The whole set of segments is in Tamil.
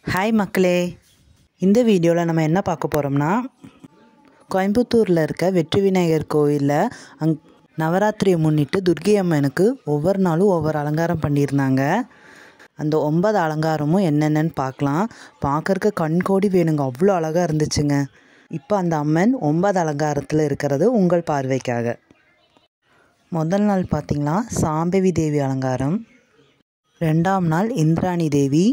ஹாய் மக்களே இந்த வீடியோவில் நம்ம என்ன பார்க்க போகிறோம்னா கோயம்புத்தூரில் இருக்க வெற்றி விநாயகர் கோவிலில் அங் நவராத்திரியை முன்னிட்டு துர்கை அம்மனுக்கு ஒவ்வொரு நாளும் ஒவ்வொரு அலங்காரம் பண்ணியிருந்தாங்க அந்த ஒன்பது அலங்காரமும் என்னென்னன்னு பார்க்கலாம் பார்க்கறக்கு கண்கோடி வேணுங்க அவ்வளோ அழகாக இருந்துச்சுங்க இப்போ அந்த அம்மன் ஒன்பது அலங்காரத்தில் இருக்கிறது உங்கள் பார்வைக்காக முதல் நாள் பார்த்திங்கன்னா சாம்பவி தேவி அலங்காரம் ரெண்டாம் நாள் இந்திராணி தேவி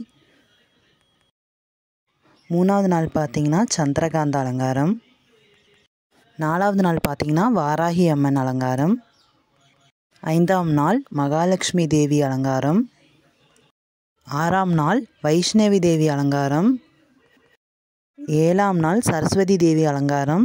மூணாவது நாள் பார்த்தீங்கன்னா சந்திரகாந்த அலங்காரம் நாலாவது நாள் பார்த்தீங்கன்னா வாராகி அம்மன் அலங்காரம் ஐந்தாம் நாள் மகாலட்சுமி தேவி அலங்காரம் ஆறாம் நாள் வைஷ்ணவி தேவி அலங்காரம் ஏழாம் நாள் சரஸ்வதி தேவி அலங்காரம்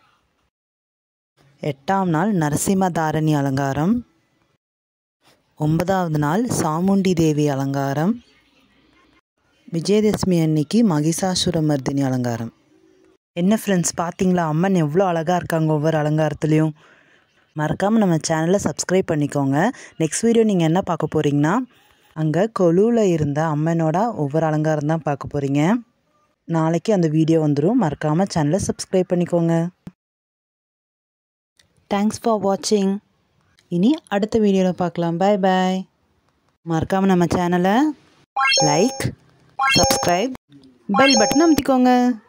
எட்டாம் நாள் நரசிம்மதாரணி அலங்காரம் ஒன்பதாவது நாள் சாமுண்டி தேவி அலங்காரம் விஜயதசமி அன்னைக்கு மகிஷாசுரமர்தினி அலங்காரம் என்ன ஃப்ரெண்ட்ஸ் பார்த்தீங்களா அம்மன் எவ்வளோ அழகாக இருக்காங்க ஒவ்வொரு அலங்காரத்துலேயும் மறக்காமல் நம்ம சேனலை சப்ஸ்கிரைப் பண்ணிக்கோங்க நெக்ஸ்ட் வீடியோ நீங்கள் என்ன பார்க்க போகிறீங்கன்னா அங்கே கொலுவில் இருந்த அம்மனோட ஒவ்வொரு அலங்காரம் தான் பார்க்க போகிறீங்க நாளைக்கு அந்த வீடியோ வந்துடும் மறக்காமல் சேனலை சப்ஸ்கிரைப் பண்ணிக்கோங்க தேங்க்ஸ் ஃபார் வாட்சிங் இனி அடுத்த வீடியோவில் பார்க்கலாம் பாய் பாய் மறக்காமல் நம்ம சேனலை லைக் சப்ஸ்கிரைப் பெல் பட்டன் அமுத்திக்கோங்க